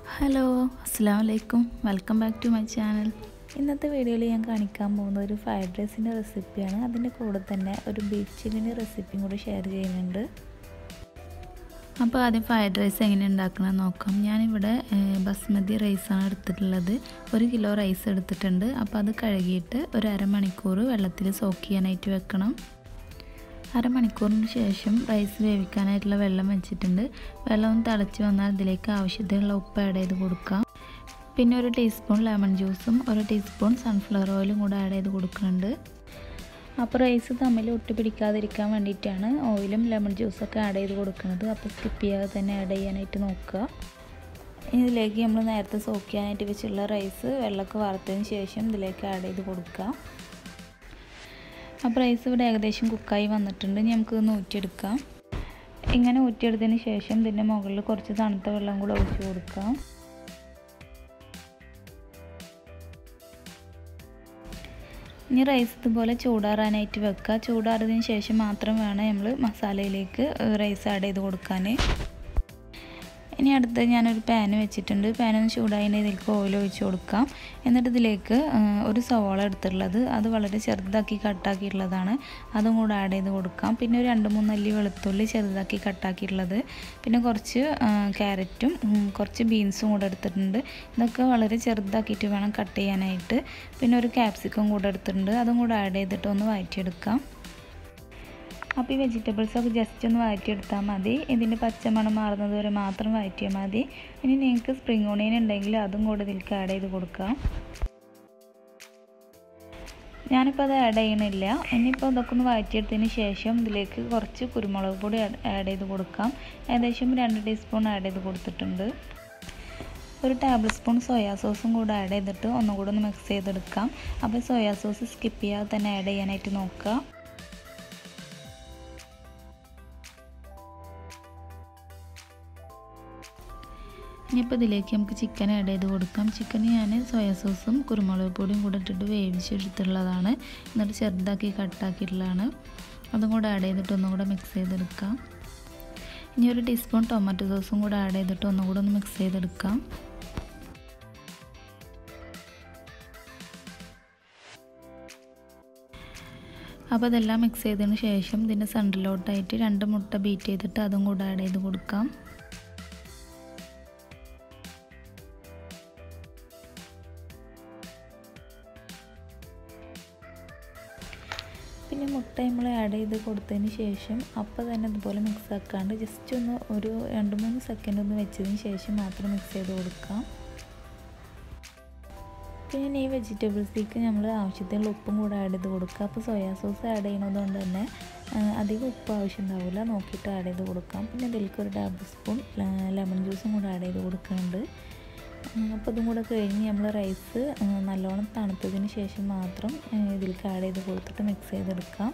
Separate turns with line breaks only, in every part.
hello അസ്സാം വലൈക്കും welcome back to my channel ഇന്നത്തെ വീഡിയോയിൽ ഞാൻ കാണിക്കാൻ പോകുന്ന ഒരു ഫ്രൈഡ് റൈസിൻ്റെ റെസിപ്പിയാണ് അതിൻ്റെ കൂടെ തന്നെ ഒരു ബീഫ് ചില്ലിൻ്റെ റെസിപ്പിയും കൂടി ഷെയർ ചെയ്യുന്നുണ്ട് അപ്പോൾ ആദ്യം ഫ്രൈഡ് റൈസ് എങ്ങനെ ഉണ്ടാക്കണം നോക്കാം ഞാനിവിടെ ബസ്മതി റൈസാണ് എടുത്തിട്ടുള്ളത് ഒരു കിലോ റൈസ് എടുത്തിട്ടുണ്ട് അപ്പോൾ അത് കഴുകിയിട്ട് ഒരു അരമണിക്കൂർ വെള്ളത്തിൽ സോക്ക് ചെയ്യാനായിട്ട് വെക്കണം അരമണിക്കൂറിന് ശേഷം റൈസ് വേവിക്കാനായിട്ടുള്ള വെള്ളം വെച്ചിട്ടുണ്ട് വെള്ളം ഒന്ന് തിളച്ച് വന്നാൽ ഇതിലേക്ക് ആവശ്യത്തിനുള്ള ഉപ്പ് ആഡ് ചെയ്ത് കൊടുക്കാം പിന്നെ ഒരു ടീസ്പൂൺ ലെമൺ ജ്യൂസും ഒരു ടീസ്പൂൺ സൺഫ്ലവർ ഓയിലും കൂടെ ആഡ് ചെയ്ത് കൊടുക്കുന്നുണ്ട് അപ്പോൾ റൈസ് തമ്മിൽ ഒട്ടിപ്പിടിക്കാതിരിക്കാൻ വേണ്ടിയിട്ടാണ് ഓയിലും ലെമൺ ജ്യൂസൊക്കെ ആഡ് ചെയ്ത് കൊടുക്കുന്നത് അപ്പോൾ സ്കിപ്പ് ചെയ്യാതെ തന്നെ ആഡ് ചെയ്യാനായിട്ട് നോക്കുക ഇതിലേക്ക് നമ്മൾ നേരത്തെ സോക്ക് ചെയ്യാനായിട്ട് വെച്ചുള്ള റൈസ് വെള്ളമൊക്കെ വറുത്തതിന് ശേഷം ഇതിലേക്ക് ആഡ് ചെയ്ത് കൊടുക്കുക അപ്പോൾ റൈസ് ഇവിടെ ഏകദേശം കുക്കായി വന്നിട്ടുണ്ട് ഇനി നമുക്ക് ഒന്ന് ഊറ്റിയെടുക്കാം ഇങ്ങനെ ഊറ്റിയെടുത്തതിന് ശേഷം ഇതിൻ്റെ മുകളിൽ കുറച്ച് തണുത്ത വെള്ളം കൂടെ ഒഴിച്ച് കൊടുക്കാം ഇനി റൈസ് ഇതുപോലെ ചൂടാറാനായിട്ട് വെക്കുക ചൂടാറിയതിന് ശേഷം മാത്രം വേണം നമ്മൾ മസാലയിലേക്ക് റൈസ് ആഡ് ചെയ്ത് കൊടുക്കാൻ ഇനി അടുത്ത് ഞാനൊരു പാന് വെച്ചിട്ടുണ്ട് പാനൊന്ന് ചൂടായതിൻ്റെ ഇതിലേക്ക് ഓയിൽ ഒഴിച്ച് കൊടുക്കാം എന്നിട്ട് ഇതിലേക്ക് ഒരു സവാള എടുത്തിട്ടുള്ളത് അത് വളരെ ചെറുതാക്കി കട്ടാക്കിയിട്ടുള്ളതാണ് അതും കൂടെ ആഡ് ചെയ്ത് കൊടുക്കാം പിന്നെ ഒരു രണ്ട് മൂന്നല്ലി വെളുത്തുള്ളി ചെറുതാക്കി കട്ടാക്കിയിട്ടുള്ളത് പിന്നെ കുറച്ച് ക്യാരറ്റും കുറച്ച് ബീൻസും കൂടെ എടുത്തിട്ടുണ്ട് ഇതൊക്കെ വളരെ ചെറുതാക്കിയിട്ട് വേണം കട്ട് ചെയ്യാനായിട്ട് പിന്നെ ഒരു ക്യാപ്സിക്കം കൂടെ എടുത്തിട്ടുണ്ട് അതും കൂടെ ആഡ് ചെയ്തിട്ട് ഒന്ന് വഴറ്റിയെടുക്കാം അപ്പോൾ ഈ വെജിറ്റബിൾസൊക്കെ ജസ്റ്റ് ഒന്ന് വഴറ്റിയെടുത്താൽ മതി ഇതിൻ്റെ പച്ചമണം മാറുന്നത് വരെ മാത്രം വഴറ്റിയാൽ മതി ഇനി നിങ്ങൾക്ക് സ്പ്രിംഗ് ഓണിയൻ ഉണ്ടെങ്കിൽ അതും കൂടെ ഇതിലേക്ക് ആഡ് ചെയ്ത് കൊടുക്കാം ഞാനിപ്പോൾ അത് ആഡ് ചെയ്യണില്ല ഇനിയിപ്പോൾ ഇതൊക്കെ ഒന്ന് വഴറ്റിയെടുത്തതിന് ശേഷം ഇതിലേക്ക് കുറച്ച് കുരുമുളക് പൊടി ആഡ് ചെയ്ത് കൊടുക്കാം ഏകദേശം രണ്ട് ടീസ്പൂൺ ആഡ് ചെയ്ത് കൊടുത്തിട്ടുണ്ട് ഒരു ടേബിൾ സ്പൂൺ സോയാ സോസും കൂടെ ആഡ് ചെയ്തിട്ട് ഒന്നുകൂടെ ഒന്ന് മിക്സ് ചെയ്തെടുക്കാം അപ്പോൾ സോയാ സോസ് സ്കിപ്പ് ചെയ്യാതെ തന്നെ ആഡ് ചെയ്യാനായിട്ട് നോക്കുക ഇനിയിപ്പോൾ ഇതിലേക്ക് നമുക്ക് ചിക്കൻ ആഡ് ചെയ്ത് കൊടുക്കാം ചിക്കൻ ഞാൻ സോയാ സോസും കുരുമുളക് പൊടിയും കൂടെ ഇട്ടിട്ട് വേവിച്ചെടുത്തുള്ളതാണ് എന്നിട്ട് ചെറുതാക്കി കട്ടാക്കിയിട്ടുള്ളതാണ് അതും കൂടെ ആഡ് ചെയ്തിട്ട് ഒന്നും കൂടെ മിക്സ് ചെയ്തെടുക്കാം ഇനി ഒരു ടീസ്പൂൺ ടൊമാറ്റോ സോസും കൂടെ ആഡ് ചെയ്തിട്ട് ഒന്നും കൂടെ ഒന്ന് മിക്സ് ചെയ്തെടുക്കാം അപ്പോൾ അതെല്ലാം മിക്സ് ചെയ്തതിന് ശേഷം ഇതിൻ്റെ സെൻറ്ററിലോട്ടായിട്ട് രണ്ട് മുട്ട ബീറ്റ് ചെയ്തിട്ട് അതും കൂടെ ആഡ് ചെയ്ത് കൊടുക്കാം പിന്നെ മുട്ട നമ്മൾ ആഡ് ചെയ്ത് കൊടുത്തതിന് ശേഷം അപ്പോൾ തന്നെ ഇതുപോലെ മിക്സ് ആക്കാണ്ട് ജസ്റ്റ് ഒന്ന് ഒരു രണ്ട് മൂന്ന് സെക്കൻഡ് ഒന്ന് വെച്ചതിന് ശേഷം മാത്രം മിക്സ് ചെയ്ത് കൊടുക്കാം പിന്നെ ഈ വെജിറ്റബിൾസിലേക്ക് നമ്മൾ ആവശ്യത്തിനുള്ള ഉപ്പും കൂടെ ആഡ് ചെയ്ത് കൊടുക്കുക അപ്പോൾ സോയാ സോസ് ആഡ് ചെയ്യുന്നത് കൊണ്ട് തന്നെ അധികം ഉപ്പ് ആവശ്യം ഉണ്ടാവില്ല നോക്കിയിട്ട് ആഡ് ചെയ്ത് കൊടുക്കാം പിന്നെ ഇതിലേക്ക് ഒരു ടേബിൾ സ്പൂൺ ലെമൺ ജ്യൂസും കൂടെ ആഡ് ചെയ്ത് കൊടുക്കുന്നുണ്ട് അപ്പോൾ ഇതും കൂടെ കഴിഞ്ഞ് നമ്മൾ റൈസ് നല്ലോണം തണുത്തതിന് ശേഷം മാത്രം ഇതിലേക്ക് ആഡ് ചെയ്ത് കൊടുത്തിട്ട് മിക്സ് ചെയ്തെടുക്കാം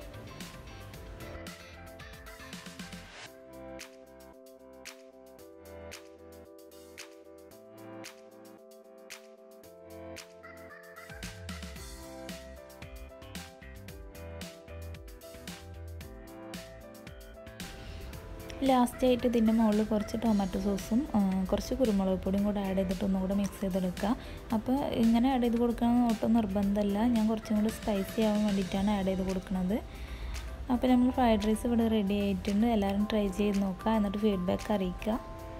ലാസ്റ്റായിട്ട് ഇതിൻ്റെ മുകളിൽ കുറച്ച് ടൊമാറ്റോ സോസും കുറച്ച് കുരുമുളക് പൊടിയും കൂടെ ആഡ് ചെയ്തിട്ട് ഒന്നും കൂടെ മിക്സ് ചെയ്തെടുക്കുക അപ്പോൾ ഇങ്ങനെ ആഡ് ചെയ്ത് കൊടുക്കണം ഒട്ടും നിർബന്ധമല്ല ഞാൻ കുറച്ചും കൂടി സ്പൈസി ആവാൻ വേണ്ടിയിട്ടാണ് ആഡ് ചെയ്ത് കൊടുക്കുന്നത് അപ്പോൾ നമ്മൾ ഫ്രൈഡ് റൈസ് ഇവിടെ റെഡി ആയിട്ടുണ്ട് എല്ലാവരും ട്രൈ ചെയ്ത് നോക്കുക എന്നിട്ട് ഫീഡ്ബാക്ക് അറിയിക്കുക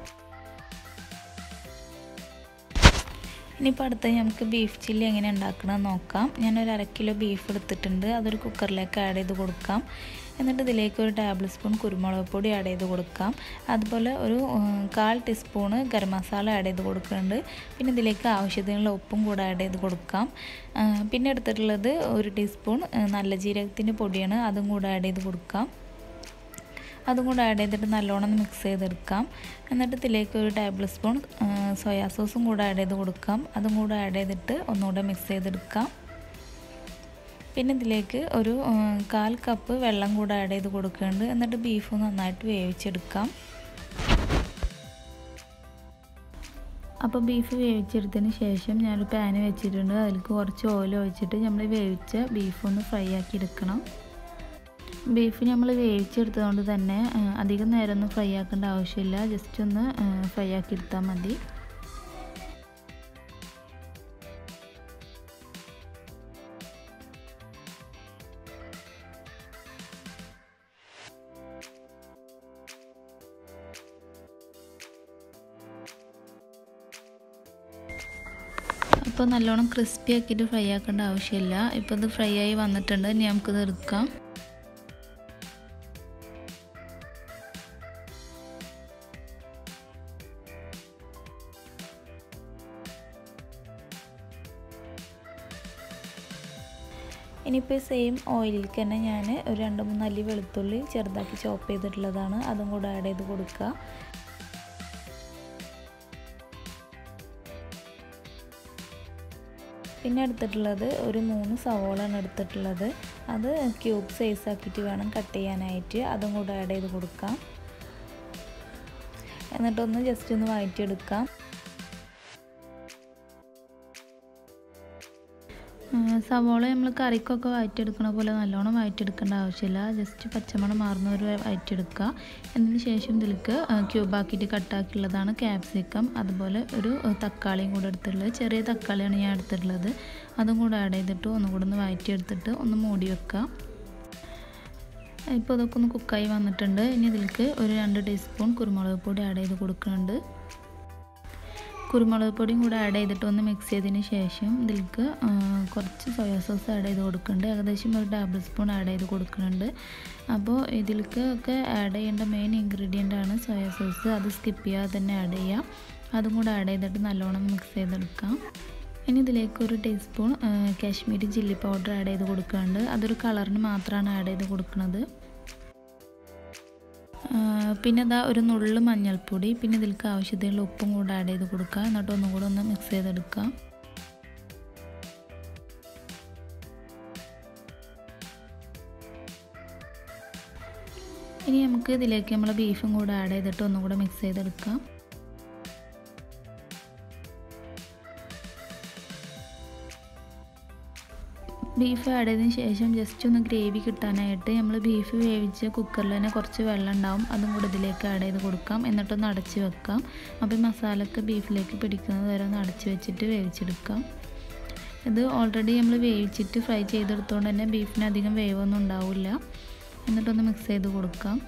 ഇനിയിപ്പോൾ അടുത്ത നമുക്ക് ബീഫ് ചില്ലി എങ്ങനെ ഉണ്ടാക്കണം നോക്കാം ഞാനൊരു അര കിലോ ബീഫ് എടുത്തിട്ടുണ്ട് അതൊരു കുക്കറിലേക്ക് ആഡ് ചെയ്ത് കൊടുക്കാം എന്നിട്ട് ഇതിലേക്ക് ഒരു ടേബിൾ സ്പൂൺ കുരുമുളക് പൊടി ആഡ് ചെയ്ത് കൊടുക്കാം അതുപോലെ ഒരു കാൽ ടീസ്പൂണ് ഗരം മസാല ആഡ് ചെയ്ത് കൊടുക്കുന്നുണ്ട് പിന്നെ ഇതിലേക്ക് ആവശ്യത്തിനുള്ള ഉപ്പും കൂടെ ആഡ് ചെയ്ത് കൊടുക്കാം പിന്നെ എടുത്തിട്ടുള്ളത് ഒരു ടീസ്പൂൺ നല്ല ജീരകത്തിൻ്റെ പൊടിയാണ് അതും കൂടെ ആഡ് ചെയ്ത് കൊടുക്കാം അതും കൂടെ ആഡ് ചെയ്തിട്ട് നല്ലോണം മിക്സ് ചെയ്തെടുക്കാം എന്നിട്ട് ഇതിലേക്ക് ഒരു ടേബിൾ സ്പൂൺ സോയാ സോസും കൂടെ ആഡ് ചെയ്ത് കൊടുക്കാം അതും കൂടെ ആഡ് ചെയ്തിട്ട് ഒന്നുകൂടെ മിക്സ് ചെയ്തെടുക്കാം പിന്നെ ഇതിലേക്ക് ഒരു കാൽ കപ്പ് വെള്ളം കൂടെ ആഡ് ചെയ്ത് കൊടുക്കുന്നുണ്ട് എന്നിട്ട് ബീഫ് നന്നായിട്ട് വേവിച്ചെടുക്കാം അപ്പോൾ ബീഫ് വേവിച്ചെടുത്തതിന് ശേഷം ഞാനൊരു പാന് വെച്ചിട്ടുണ്ട് അതിലേക്ക് കുറച്ച് ഓയിൽ ഒഴിച്ചിട്ട് നമ്മൾ വേവിച്ച ബീഫ് ഒന്ന് ഫ്രൈ ആക്കി എടുക്കണം ബീഫ് നമ്മൾ വേവിച്ചെടുത്തതുകൊണ്ട് തന്നെ അധികം നേരമൊന്നും ഫ്രൈ ആക്കേണ്ട ആവശ്യമില്ല ജസ്റ്റ് ഒന്ന് ഫ്രൈ ആക്കി എടുത്താൽ മതി ഇപ്പോൾ നല്ലോണം ക്രിസ്പി ആക്കിയിട്ട് ഫ്രൈ ആക്കേണ്ട ആവശ്യമില്ല ഇപ്പോൾ ഇത് ഫ്രൈ ആയി വന്നിട്ടുണ്ട് ഇനി നമുക്കിത് എടുക്കാം ഇനിയിപ്പോൾ സെയിം ഓയിലിലേക്ക് തന്നെ ഞാൻ ഒരു രണ്ട് മൂന്ന് അല്ലി വെളുത്തുള്ളി ചെറുതാക്കി ചോപ്പ് ചെയ്തിട്ടുള്ളതാണ് അതും കൂടെ ആഡ് ചെയ്ത് കൊടുക്കുക പിന്നെ എടുത്തിട്ടുള്ളത് ഒരു മൂന്ന് സവോളാണ് എടുത്തിട്ടുള്ളത് അത് ക്യൂബ് സൈസ് ആക്കിയിട്ട് വേണം കട്ട് ചെയ്യാനായിട്ട് അതും കൂടെ ആഡ് ചെയ്ത് കൊടുക്കാം എന്നിട്ടൊന്ന് ജസ്റ്റ് ഒന്ന് വഴറ്റിയെടുക്കാം സവോള നമ്മൾ കറിക്കൊക്കെ വഴറ്റിയെടുക്കണ പോലെ നല്ലോണം വഴറ്റിയെടുക്കേണ്ട ആവശ്യമില്ല ജസ്റ്റ് പച്ചമണം മാറുന്നവർ വഴറ്റിയെടുക്കുക അതിന് ശേഷം ഇതിലേക്ക് ക്യൂബാക്കിയിട്ട് കട്ടാക്കിയുള്ളതാണ് ക്യാപ്സിക്കം അതുപോലെ ഒരു തക്കാളിയും കൂടെ എടുത്തിട്ടുള്ളത് ചെറിയ തക്കാളിയാണ് ഞാൻ എടുത്തിട്ടുള്ളത് അതും കൂടെ ആഡ് ചെയ്തിട്ട് ഒന്നും കൂടെ ഒന്ന് വഴറ്റിയെടുത്തിട്ട് ഒന്ന് മൂടി വെക്കുക ഇപ്പോൾ ഇതൊക്കെ ഒന്ന് കുക്കായി വന്നിട്ടുണ്ട് ഇനി ഇതിലേക്ക് ഒരു രണ്ട് ടീസ്പൂൺ കുരുമുളക് പൊടി ആഡ് ചെയ്ത് കൊടുക്കുന്നുണ്ട് കുരുമുളക് പൊടിയും കൂടെ ആഡ് ചെയ്തിട്ട് ഒന്ന് മിക്സ് ചെയ്തതിന് ശേഷം ഇതിലേക്ക് കുറച്ച് സോയാ സോസ് ആഡ് ചെയ്ത് കൊടുക്കുന്നുണ്ട് ഏകദേശം ഒരു ടേബിൾ സ്പൂൺ ആഡ് ചെയ്ത് കൊടുക്കുന്നുണ്ട് അപ്പോൾ ഇതിലേക്ക് ഒക്കെ ആഡ് ചെയ്യേണ്ട മെയിൻ ഇൻഗ്രീഡിയൻ്റ് ആണ് സോയാ സോസ് അത് സ്കിപ്പ് ചെയ്യാതെ തന്നെ ആഡ് ചെയ്യാം അതും കൂടെ ആഡ് ചെയ്തിട്ട് നല്ലോണം മിക്സ് ചെയ്തെടുക്കാം ഇനി ഇതിലേക്ക് ഒരു teaspoon Kashmiri chilli powder add ചെയ്ത് കൊടുക്കുന്നുണ്ട് അതൊരു കളറിന് മാത്രമാണ് ആഡ് ചെയ്ത് കൊടുക്കുന്നത് പിന്നെ ഇതാ ഒരു നുള്ളു മഞ്ഞൾപ്പൊടി പിന്നെ ഇതിലേക്ക് ആവശ്യത്തിനുള്ള ഉപ്പും കൂടെ ആഡ് ചെയ്ത് കൊടുക്കുക എന്നിട്ട് ഒന്നും കൂടെ ഒന്ന് മിക്സ് ചെയ്തെടുക്കാം ഇനി നമുക്ക് ഇതിലേക്ക് നമ്മൾ ബീഫും കൂടെ ആഡ് ചെയ്തിട്ട് ഒന്നും കൂടെ മിക്സ് ചെയ്തെടുക്കാം ബീഫ് ആഡ് ചെയ്തതിന് ശേഷം ജസ്റ്റ് ഒന്ന് ഗ്രേവി കിട്ടാനായിട്ട് നമ്മൾ ബീഫ് വേവിച്ച് കുക്കറിൽ തന്നെ കുറച്ച് വെള്ളം ഉണ്ടാവും അതും കൂടെ ഇതിലേക്ക് ആഡ് ചെയ്ത് കൊടുക്കാം എന്നിട്ടൊന്ന് അടച്ച് വെക്കാം അപ്പോൾ മസാലയൊക്കെ ബീഫിലേക്ക് പിടിക്കുന്നത് വരെ ഒന്ന് അടച്ച് വെച്ചിട്ട് വേവിച്ചെടുക്കാം ഇത് ഓൾറെഡി നമ്മൾ വേവിച്ചിട്ട് ഫ്രൈ ചെയ്തെടുത്തുകൊണ്ട് തന്നെ ബീഫിന് അധികം വേവൊന്നും ഉണ്ടാവില്ല എന്നിട്ടൊന്ന് മിക്സ് ചെയ്ത് കൊടുക്കാം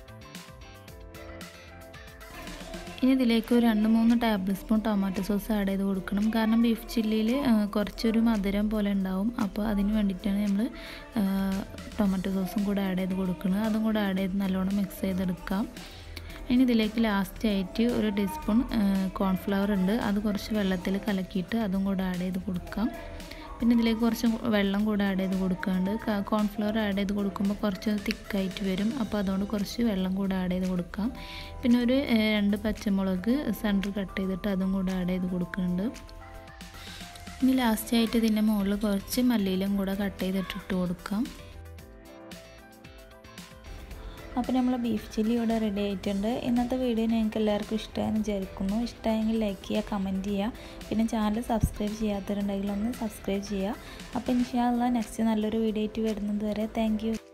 ഇനി ഇതിലേക്ക് ഒരു രണ്ട് മൂന്ന് tablespoon tomato sauce add ചെയ്ത് കൊടുക്കണം കാരണം ബീഫ് ചില്ലിയിൽ കുറച്ചൊരു മധുരം പോലെ ഉണ്ടാവും അപ്പോൾ അതിന് വേണ്ടിയിട്ടാണ് നമ്മൾ ടൊമാറ്റോ സോസും കൂടെ ആഡ് ചെയ്ത് കൊടുക്കുന്നത് അതും കൂടെ ആഡ് ചെയ്ത് നല്ലോണം മിക്സ് ചെയ്തെടുക്കാം ഇനി ഇതിലേക്ക് ലാസ്റ്റ് ആയിട്ട് ഒരു ടീസ്പൂൺ കോൺഫ്ലവർ ഉണ്ട് അത് കുറച്ച് വെള്ളത്തിൽ കലക്കിയിട്ട് അതും കൂടെ ആഡ് ചെയ്ത് കൊടുക്കാം പിന്നെ ഇതിലേക്ക് കുറച്ച് വെള്ളം കൂടെ ആഡ് ചെയ്ത് കൊടുക്കാണ്ട് കോൺഫ്ലവർ ആഡ് ചെയ്ത് കൊടുക്കുമ്പോൾ കുറച്ച് തിക്കായിട്ട് വരും അപ്പോൾ അതുകൊണ്ട് കുറച്ച് വെള്ളം കൂടെ ആഡ് ചെയ്ത് കൊടുക്കാം പിന്നെ ഒരു രണ്ട് പച്ചമുളക് സെൻറ്റർ കട്ട് ചെയ്തിട്ട് അതും കൂടെ ആഡ് ചെയ്ത് കൊടുക്കുന്നുണ്ട് ഇനി ലാസ്റ്റ് ആയിട്ട് ഇതിൻ്റെ മുകളിൽ കുറച്ച് മല്ലിയിലും കൂടെ കട്ട് ചെയ്തിട്ട് ഇട്ട് കൊടുക്കാം അപ്പോൾ നമ്മൾ ബീഫ് ചില്ലി ഇവിടെ റെഡി ആയിട്ടുണ്ട് ഇന്നത്തെ വീഡിയോ നിങ്ങൾക്ക് എല്ലാവർക്കും ഇഷ്ടമായെന്ന് വിചാരിക്കുന്നു ഇഷ്ടമായെങ്കിൽ ലൈക്ക് ചെയ്യുക കമൻറ്റ് ചെയ്യുക പിന്നെ ചാനൽ സബ്സ്ക്രൈബ് ചെയ്യാത്തവരുണ്ടെങ്കിൽ ഒന്ന് സബ്സ്ക്രൈബ് ചെയ്യുക അപ്പോൾ ഇൻഷാല്ല നെക്സ്റ്റ് നല്ലൊരു വീഡിയോ ആയിട്ട് വരുന്നത് വരെ താങ്ക്